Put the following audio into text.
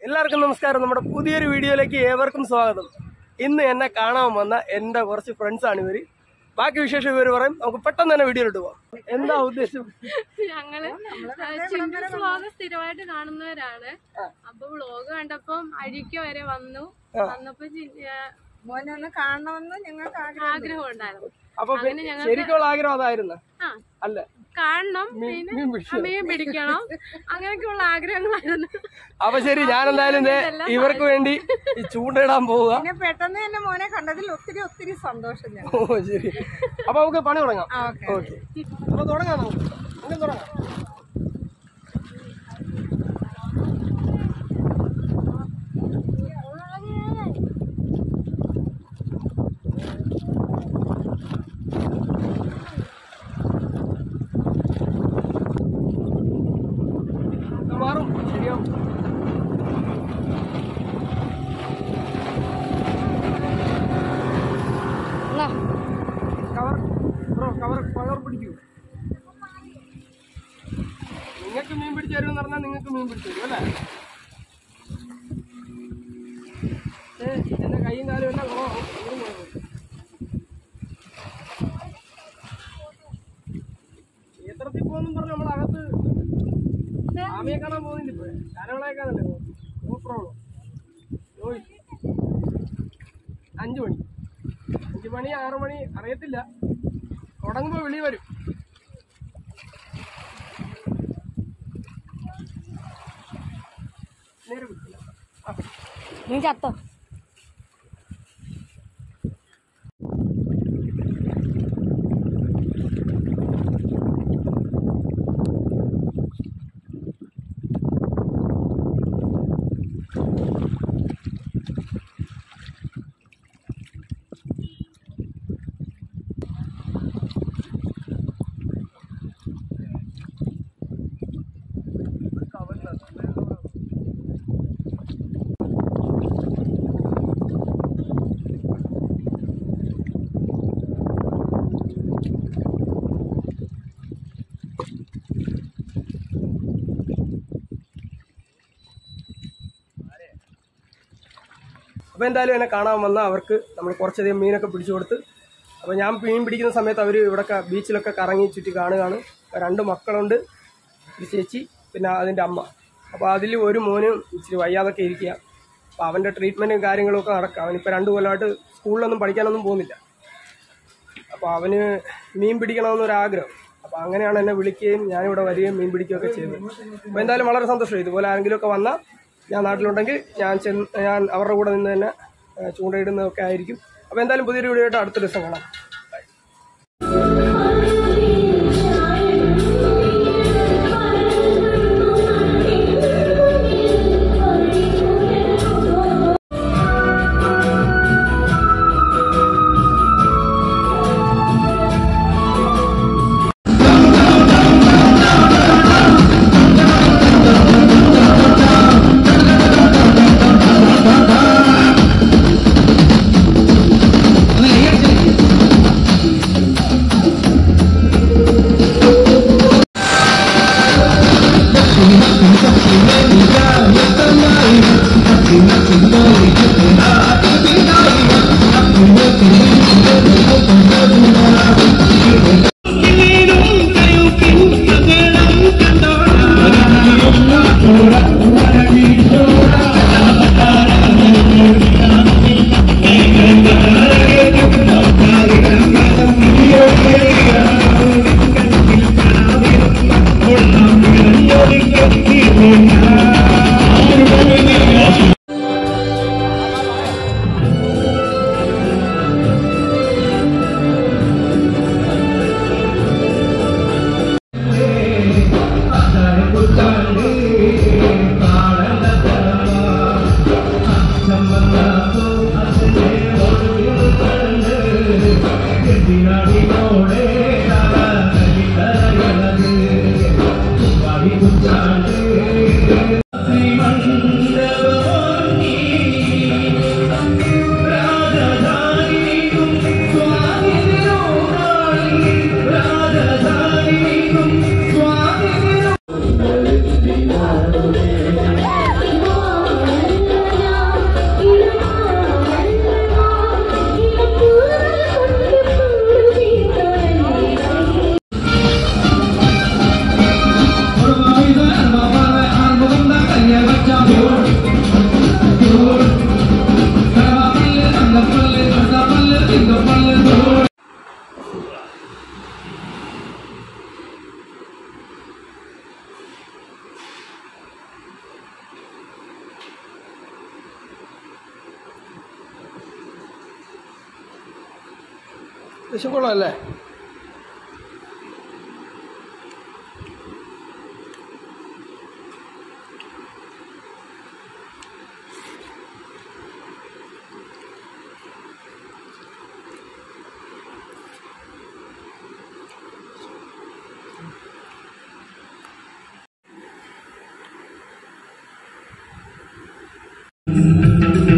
എല്ലാവർക്കും നമസ്കാരം നമ്മുടെ പുതിയൊരു വീഡിയോയിലേക്ക് ഏവർക്കും സ്വാഗതം ഇന്ന് എന്നെ കാണാൻ വന്ന എന്റെ കുറച്ച് ഫ്രണ്ട്സ് ആണ് ഇവര് ബാക്കി വിശേഷം ഇവര് പറയും നമുക്ക് പെട്ടെന്ന് തന്നെ വീഡിയോയിലിട്ട് പോവാം എന്താ ഉദ്ദേശം ഞങ്ങള് ചിന്തസ് വ്ളോഗ് സ്ഥിരമായിട്ട് കാണുന്നവരാണ് അപ്പൊ വ്ളോഗ് കണ്ടപ്പം അഴിക്ക വരെ വന്നു വന്നപ്പോ ചി- ആ, മോനെ ഒന്ന് കാണണമെന്ന് ഞങ്ങൾക്ക് ആഗ്രഹം ആഗ്രഹം ഉണ്ടായിരുന്നു അപ്പൊ പി- അങ്ങനെ ഞങ്ങൾക്ക് ശരിക്കുള്ള ആഗ്രഹം അതായിരുന്നു ആ അല്ല കാണണം പിന്നെ മീൻ പിടിച്ചോ? മീൻ പിടിക്കണം അങ്ങനെയൊക്കെയുള്ള ആഗ്രഹങ്ങളായിരുന്നു അപ്പൊ ശരി ഞാൻ എന്തായാലും ദേ ഇവർക്ക് വേണ്ടി ഈ ചൂണ്ടയിടാൻ പോവുക പിന്നെ പെട്ടെന്ന് തന്നെ മോനെ കണ്ടതിൽ ഒത്തിരി ഒത്തിരി സന്തോഷം ഞാൻ ഓ ശരി അപ്പൊ നമുക്ക് പണി തുടങ്ങാം ആ, ഓക്കെ ഓക്കെ അപ്പൊ തുടങ്ങാം നമുക്ക് അങ്ങനെ തുടങ്ങാം ഇത് മാറും ശരിയാവും കവർ ബ്രോ കവർ കവർ പിടിക്കൂ നിങ്ങൾക്ക് മീൻ പിടിച്ചു തരുമെന്ന് പറഞ്ഞാൽ നിങ്ങൾക്ക് മീൻ പിടിച്ചു തരും അല്ലേ ഏ, എന്റെ കൈയും കാലും എല്ലാം കുറവാകും ഒന്നും കുഴപ്പമില്ല. ക്ഷേത്രത്തിൽ പോകുന്നു പറഞ്ഞ് നമ്മളകത്ത് സ്വാമിയെ കാണാൻ പോകുന്നില്ല ഇപ്പോഴേ കരകളേക്കാണല്ലേ നോ പ്രോബ്ലം അഞ്ചു മണി അഞ്ചു മണി ആറു മണി അറിയത്തില്ല തുടങ്ങുമ്പോ വിളി വരും നേരെ പിടിക്കില്ല ആ നീ ചത്തോ അപ്പോൾ എന്തായാലും എന്നെ കാണാൻ വന്ന അവർക്ക് നമ്മൾ കുറച്ചധികം മീനൊക്കെ പിടിച്ചു കൊടുത്ത് അപ്പോൾ ഞാൻ മീൻ പിടിക്കുന്ന സമയത്ത് അവർ ഇവിടെയൊക്കെ ബീച്ചിലൊക്കെ കറങ്ങി ചുറ്റി കാണുകയാണ് രണ്ട് മക്കളുണ്ട് ഒരു ചേച്ചി പിന്നെ അതിൻ്റെ അമ്മ അപ്പോൾ അതിൽ ഒരു മോനും ഇച്ചിരി വയ്യാതൊക്കെ ഇരിക്കുക അപ്പോൾ അവൻ്റെ ട്രീറ്റ്മെൻറ്റും കാര്യങ്ങളും ഒക്കെ നടക്കുക അവനിപ്പോൾ രണ്ട് കൊല്ലമായിട്ട് സ്കൂളിലൊന്നും പഠിക്കാനൊന്നും പോകുന്നില്ല അപ്പോൾ അവന് മീൻ പിടിക്കണമെന്നൊരാഗ്രഹം അപ്പോൾ അങ്ങനെയാണ് എന്നെ വിളിക്കുകയും ഞാനിവിടെ വരികയും മീൻ പിടിക്കുകയൊക്കെ ചെയ്തത് അപ്പോൾ എന്തായാലും വളരെ സന്തോഷം ഇതുപോലെ ആരെങ്കിലുമൊക്കെ വന്നാൽ ഞാൻ നാട്ടിലുണ്ടെങ്കിൽ ഞാൻ ചെന്ന് ഞാൻ അവരുടെ കൂടെ നിന്ന് തന്നെ ഏഹ്, ചൂണ്ടയിടുന്നതൊക്കെ ആയിരിക്കും അപ്പോൾ എന്തായാലും പുതിയൊരു വീഡിയോ ആയിട്ട് അടുത്ത ദിവസം കാണാം ബൈ. ഒന്ന് കൈയടിച്ചേ. അത്യാവശ്യം കൊള്ളാമല്ലേ Thank